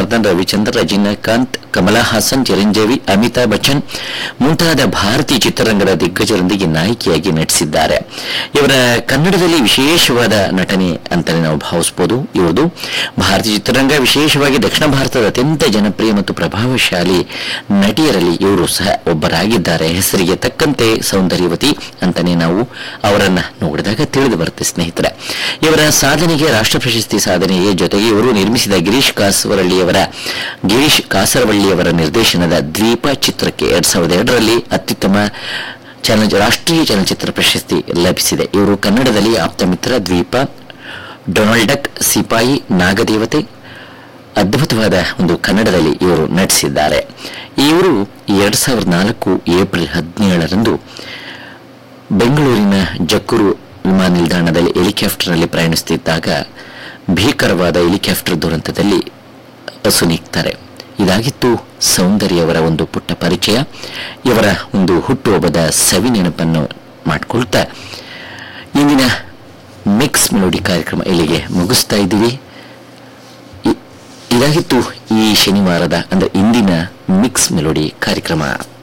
ವಿಷ್ಣುವರ್ಧನ್ ರವಿಚಂದ್ರ ರಜನಿಕಾಂತ್ ಕಮಲಾ ಹಾಸನ್ ಚಿರಂಜೀವಿ ಅಮಿತಾಬ್ ಬಚ್ಚನ್ ಮುಂತಾದ ಭಾರತೀಯ ಚಿತ್ರರಂಗದ ದಿಗ್ಗಜರೊಂದಿಗೆ ನಾಯಕಿಯಾಗಿ ನಟಿಸಿದ್ದಾರೆ ಇವರ ಕನ್ನಡದಲ್ಲಿ ವಿಶೇಷವಾದ ನಟನೆ ಅಂತಾನೆ ನಾವು ಭಾವಿಸಬಹುದು ಇವ್ರದು ಭಾರತೀಯ ಚಿತ್ರರಂಗ ವಿಶೇಷವಾಗಿ ದಕ್ಷಿಣ ಭಾರತದ ಅತ್ಯಂತ ಜನಪ್ರಿಯ ಮತ್ತು ಪ್ರಭಾವಶಾಲಿ ನಟಿಯರಲ್ಲಿ ಇವರು ಸಹ ಒಬ್ಬರಾಗಿದ್ದಾರೆ ಹೆಸರಿಗೆ ತಕ್ಕಂತೆ ಸೌಂದರ್ಯವತಿ ಅಂತಾನೆ ನಾವು ಅವರನ್ನ ನೋಡಿದಾಗ ತಿಳಿದು ಬರುತ್ತೆ ಸ್ನೇಹಿತರೆ ಇವರ ಸಾಧನೆಗೆ ರಾಷ್ಟ್ರ ಪ್ರಶಸ್ತಿ ಸಾಧನೆಗೆ ಜೊತೆಗೆ ಇವರು ನಿರ್ಮಿಸಿದ ಗಿರೀಶ್ ಕಾಸರವಳ್ಳಿಯವರ ಗಿರೀಶ್ ಕಾಸರವಳ್ಳಿಯವರ ನಿರ್ದೇಶನದ ದ್ವೀಪ ಚಿತ್ರಕ್ಕೆ ಎರಡ್ ಸಾವಿರದ ಎರಡರಲ್ಲಿ ಅತ್ಯುತ್ತಮ ಚಲನ ರಾಷ್ಟ್ರೀಯ ಚಲನಚಿತ್ರ ಪ್ರಶಸ್ತಿ ಲಭಿಸಿದೆ ಇವರು ಕನ್ನಡದಲ್ಲಿ ಆಪ್ತಮಿತ್ರ ದ್ವೀಪ ಡೊನಾಲ್ಡ್ ಡಕ್ ಸಿಪಾಯಿ ನಾಗದೇವತೆ ಅದ್ಭುತವಾದ ಒಂದು ಕನ್ನಡದಲ್ಲಿ ಇವರು ನಟಿಸಿದ್ದಾರೆ ಇವರು ಎರಡ್ ಸಾವಿರದ ನಾಲ್ಕು ಏಪ್ರಿಲ್ ಹದಿನೇಳರಂದು ಬೆಂಗಳೂರಿನ ಜಕ್ಕೂರು ವಿಮಾನ ನಿಲ್ದಾಣದಲ್ಲಿ ಹೆಲಿಕಾಪ್ಟರ್ನಲ್ಲಿ ಪ್ರಯಾಣಿಸುತ್ತಿದ್ದಾಗ ಭೀಕರವಾದ ಹೆಲಿಕಾಪ್ಟರ್ ದುರಂತದಲ್ಲಿ ಅಸುನೀಗ್ತಾರೆ ಇದಾಗಿತ್ತು ಸೌಂದರ್ಯವರ ಒಂದು ಪುಟ್ಟ ಪರಿಚಯ ಇವರ ಒಂದು ಹುಟ್ಟುಹಬ್ಬದ ಸವಿ ನೆನಪನ್ನು ಮಾಡಿಕೊಳ್ತಾ ಇಂದಿನ ಮಿಕ್ಸ್ ಮೆಲೋಡಿ ಕಾರ್ಯಕ್ರಮ ಇಲ್ಲಿಗೆ ಮುಗಿಸ್ತಾ ಇದ್ದೀವಿ ಇ- ಇದಾಗಿತ್ತು ಈ ಶನಿವಾರದ ಅಂದ್ರೆ ಇಂದಿನ ಮಿಕ್ಸ್ ಮೆಲೋಡಿ ಕಾರ್ಯಕ್ರಮ